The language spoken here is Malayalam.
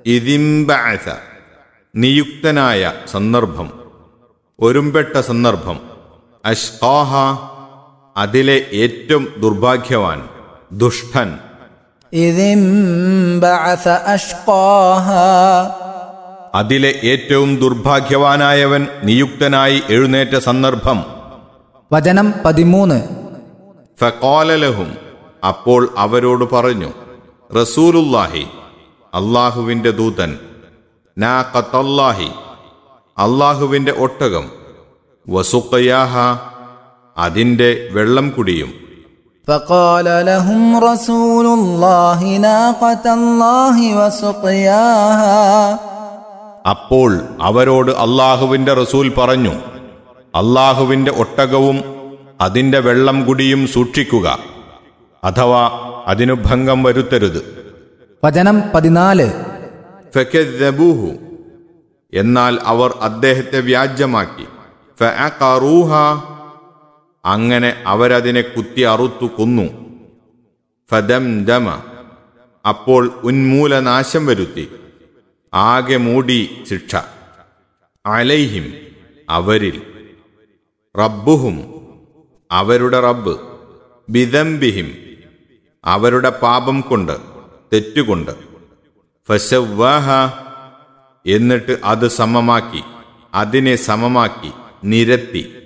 ഇതിംബഅസ നിയുക്തനായ സന്ദർഭം ഒരുമ്പെട്ട സന്ദർഭം അഷ്കാഹ അതിലെ ഏറ്റവും ദുർഭാഗ്യവാൻ ദുഷ്ടൻ إذ انبعث أشقاها അതിലെ ഏറ്റവും ദുർഭാഗ്യവാനായവൻ നിയുക്തനായി എഴുന്നേറ്റ സന്ദർഭം വചനം പതിമൂന്ന് ഫക്കോലലഹും അപ്പോൾ അവരോട് പറഞ്ഞു റസൂലുല്ലാഹി അള്ളാഹുവിൻ്റെ ദൂതൻ നാ കത്തല്ലാഹി അള്ളാഹുവിൻ്റെ ഒട്ടകം വസുക്കയാഹ അതിൻ്റെ വെള്ളം കുടിയും فقال لهم رسول الله ناقة الله وسقياها അപ്പോൾ അവരോട് അള്ളാഹുവിൻ്റെ റസൂൽ പറഞ്ഞു അള്ളാഹുവിൻ്റെ ഒട്ടകവും അതിൻ്റെ വെള്ളം കുടിയും സൂക്ഷിക്കുക അഥവാ അതിനു ഭംഗം വരുത്തരുത് വചനം പതിനാല് ഫക്കദ്ദബൂഹു എന്നാൽ അവർ അദ്ദേഹത്തെ വ്യാജ്യമാക്കി ഫഅഖറൂഹ അങ്ങനെ അവരതിനെ കുത്തി അറുത്തു കൊന്നു ഫദംദമ അപ്പോൾ ഉന്മൂലനാശം വരുത്തി ആകെ മൂടി ശിക്ഷ അലൈഹിം അവരിൽ റബ്ബുഹും അവരുടെ റബ്ബ് ബിദംബിഹിം അവരുടെ പാപം കൊണ്ട് തെറ്റുകൊണ്ട് ഫസവ്വാഹ എന്നിട്ട് അത് സമമാക്കി അതിനെ സമമാക്കി നിരത്തി